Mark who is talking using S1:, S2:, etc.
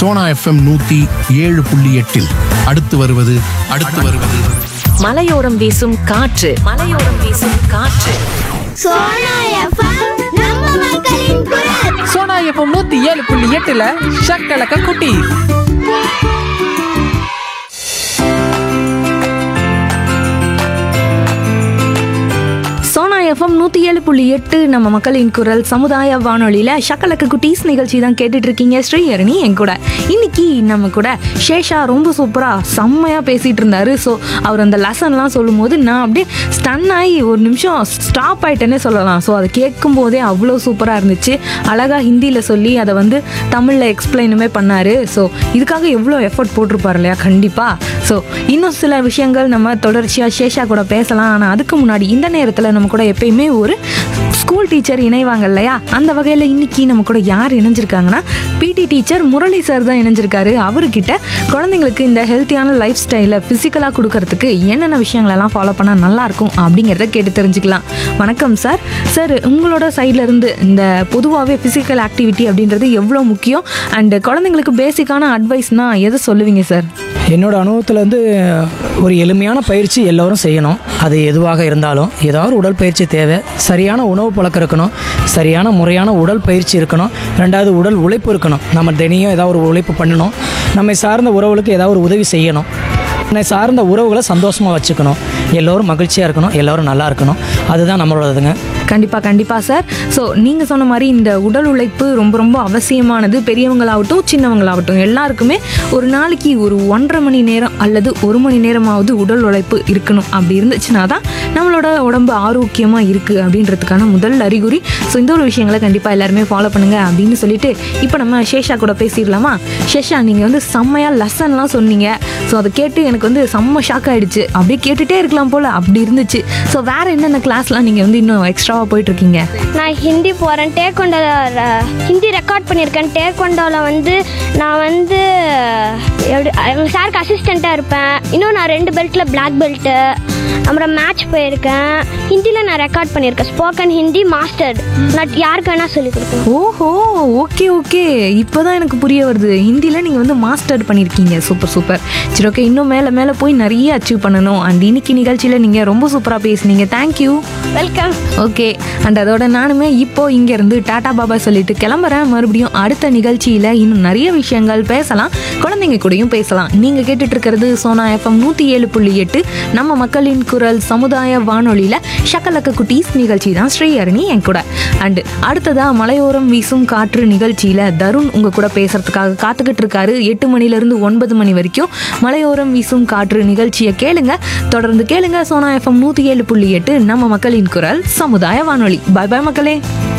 S1: Sona FM நூத்தி ஏழு புள்ளி எட்டில் அடுத்து வருவது அடுத்து வருவது
S2: மலையோரம் வீசும் காற்று மலையோரம் வீசும் காற்று
S3: சோனா எஃப்எம் நம்ம மக்களின் குரல்
S4: சோனா எஃப்எம் நூத்தி ஏழு புள்ளி எட்டுல ஷக்கலக்க குட்டி
S5: சோனா எஃப்எம் நூற்றி ஏழு புள்ளி எட்டு நம்ம மக்களின் குரல் சமுதாய வானொலியில் ஷக்கலக்கு குட்டீஸ் நிகழ்ச்சி தான் கேட்டுட்டு இருக்கீங்க ஸ்ரீஹரணி என் கூட இன்னைக்கு நம்ம கூட ஷேஷா ரொம்ப சூப்பராக செம்மையாக பேசிகிட்டு இருந்தாரு ஸோ அவர் அந்த லெசன்லாம் சொல்லும்போது நான் அப்படியே ஸ்டன் ஆகி ஒரு நிமிஷம் ஸ்டாப் ஆயிட்டேனே சொல்லலாம் ஸோ அதை கேட்கும் போதே அவ்வளோ சூப்பராக இருந்துச்சு அழகாக ஹிந்தியில் சொல்லி அதை வந்து தமிழில் எக்ஸ்பிளைனுமே பண்ணார் ஸோ இதுக்காக எவ்வளோ எஃபர்ட் போட்டிருப்பார் இல்லையா கண்டிப்பாக ஸோ இன்னும் சில விஷயங்கள் நம்ம தொடர்ச்சியாக ஷேஷா கூட பேசலாம் ஆனால் அதுக்கு முன்னாடி இந்த நேரத்தில் நம்ம கூட எப்பயுமே ஒரு ஸ்கூல் டீச்சர் இணைவாங்க இல்லையா அந்த வகையில் இன்னைக்கு நம்ம கூட யார் இணைஞ்சிருக்காங்கன்னா பிடி டீச்சர் முரளி சார் தான் இணைஞ்சிருக்காரு அவர்கிட்ட குழந்தைங்களுக்கு இந்த ஹெல்த்தியான லைஃப் ஸ்டைலை ஃபிசிக்கலாக கொடுக்கறதுக்கு என்னென்ன விஷயங்களெல்லாம் ஃபாலோ பண்ணால் நல்லாயிருக்கும் அப்படிங்கிறத கேட்டு தெரிஞ்சுக்கலாம் வணக்கம் சார் சார் உங்களோட சைடில் இருந்து இந்த பொதுவாகவே ஃபிசிக்கல் ஆக்டிவிட்டி அப்படின்றது எவ்வளோ முக்கியம் அண்ட் குழந்தைங்களுக்கு பேசிக்கான அட்வைஸ்னால் எதை சொல்லுவீங்க சார்
S6: என்னோட அனுபவத்தில் வந்து ஒரு எளிமையான பயிற்சி எல்லோரும் செய்யணும் அது எதுவாக இருந்தாலும் ஏதாவது உடல் பயிற்சி தேவை சரியான உணவு பழக்கம் இருக்கணும் சரியான முறையான உடல் பயிற்சி இருக்கணும் ரெண்டாவது உடல் உழைப்பு இருக்கணும் நம்ம தினையும் ஏதாவது ஒரு உழைப்பு பண்ணணும் நம்மை சார்ந்த உறவுகளுக்கு ஏதாவது ஒரு உதவி செய்யணும் நம்மை சார்ந்த உறவுகளை சந்தோஷமாக வச்சுக்கணும் எல்லோரும் மகிழ்ச்சியாக இருக்கணும் எல்லோரும் நல்லா இருக்கணும் அதுதான் நம்மளோடதுங்க
S5: கண்டிப்பாக கண்டிப்பாக சார் ஸோ நீங்கள் சொன்ன மாதிரி இந்த உடல் உழைப்பு ரொம்ப ரொம்ப அவசியமானது பெரியவங்களாகட்டும் சின்னவங்களாகட்டும் எல்லாருக்குமே ஒரு நாளைக்கு ஒரு ஒன்றரை மணி நேரம் அல்லது ஒரு மணி நேரமாவது உடல் உழைப்பு இருக்கணும் அப்படி இருந்துச்சுன்னா தான் நம்மளோட உடம்பு ஆரோக்கியமாக இருக்குது அப்படின்றதுக்கான முதல் அறிகுறி ஸோ இந்த ஒரு விஷயங்களை கண்டிப்பாக எல்லாருமே ஃபாலோ பண்ணுங்க அப்படின்னு சொல்லிட்டு இப்போ நம்ம ஷேஷா கூட பேசிடலாமா ஷேஷா நீங்கள் வந்து செம்மையாக லெசன்லாம் சொன்னீங்க ஸோ அதை கேட்டு எனக்கு வந்து செம்ம ஷாக் ஆயிடுச்சு அப்படியே கேட்டுகிட்டே இருக்கலாம் போல் அப்படி இருந்துச்சு ஸோ வேறு என்னென்ன கிளாஸ்லாம் நீங்கள் வந்து இன்னும் எக்ஸ்ட்ராவாக போயிட்டுருக்கீங்க
S3: நான் ஹிந்தி போகிறேன் டேக்கொண்டோல ஹிந்தி ரெக்கார்ட் பண்ணியிருக்கேன் டேக்கொண்டோவில் வந்து நான் வந்து எப்படி எங்கள் சாருக்கு அசிஸ்டண்ட்டாக இருப்பேன் இன்னும் நான் ரெண்டு பெல்ட்டில் பிளாக் பெல்ட்டு அப்புறம் மேட்ச் போயிருக்கேன் ஹிந்தியில் நான் ரெக்கார்ட் பண்ணியிருக்கேன் ஸ்போக்கன் ஹிந்தி மாஸ்டர் நான் யாருக்கு வேணால் சொல்லிக் கொடுக்கணும்
S5: ஓஹோ ஓகே ஓகே இப்போதான் எனக்கு புரிய வருது ஹிந்தியில் நீங்கள் வந்து மாஸ்டர் பண்ணியிருக்கீங்க சூப்பர் சூப்பர் சரி ஓகே இன்னும் மேலே மேலே போய் நிறைய அச்சீவ் பண்ணணும் அண்ட் இன்னைக்கு நிகழ்ச்சியில் நீங்கள் ரொம்ப சூப்பராக பேசுனீங்க தேங்க்யூ
S3: வெல்கம்
S5: ஓகே அண்ட் அதோட நானுமே இப்போ இங்கேருந்து டாடா பாபா சொல்லிட்டு கிளம்புறேன் மறுபடியும் அடுத்த நிகழ்ச்சியில் இன்னும் நிறைய விஷயங்கள் பேசலாம் குழந்தைங்க கூடயும் பேசலாம் நீங்கள் கேட்டுட்டு இருக்கிறது சோனா எஃப்எம் நூற்றி ஏழு புள்ளி எட்டு நம்ம மக்களின் குரல் சமுதாய வானொலியில் ஷக்கலக்க குட்டீஸ் நிகழ்ச்சி தான் ஸ்ரீஹரணி என் கூட அண்ட் அடுத்ததா மலையோரம் வீசும் காற்று நிகழ்ச்சியில் தருண் உங்கள் கூட பேசுறதுக்காக காத்துக்கிட்டு இருக்காரு எட்டு மணிலேருந்து ஒன்பது மணி வரைக்கும் மலையோரம் வீசும் காற்று நிகழ்ச்சியை கேளுங்க தொடர்ந்து கேளுங்க சோனா எஃப்எம் நூற்றி ஏழு புள்ளி எட்டு நம்ம மக்களின் குரல் சமுதாய வானொலி பாய் பாய் மக்களே